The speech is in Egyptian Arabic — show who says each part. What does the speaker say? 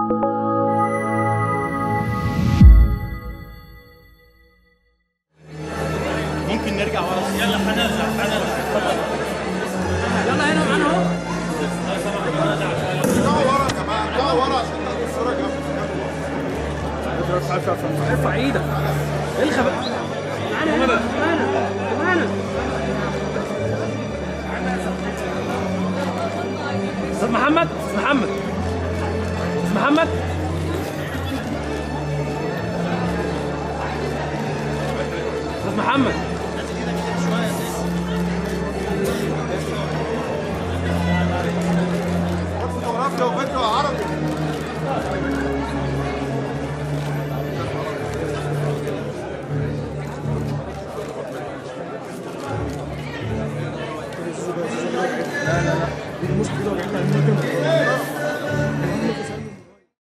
Speaker 1: ممكن نرجع ورا يلا هنرجع هنرجع
Speaker 2: يلا هنا معانا اهو
Speaker 3: لا ورا يا جماعه لا ورا عشان تاخد الصوره جنب
Speaker 2: ارفع ايدك ايه الخبر معانا هنا معانا معانا استاذ محمد استاذ محمد استاذ محمد استاذ محمد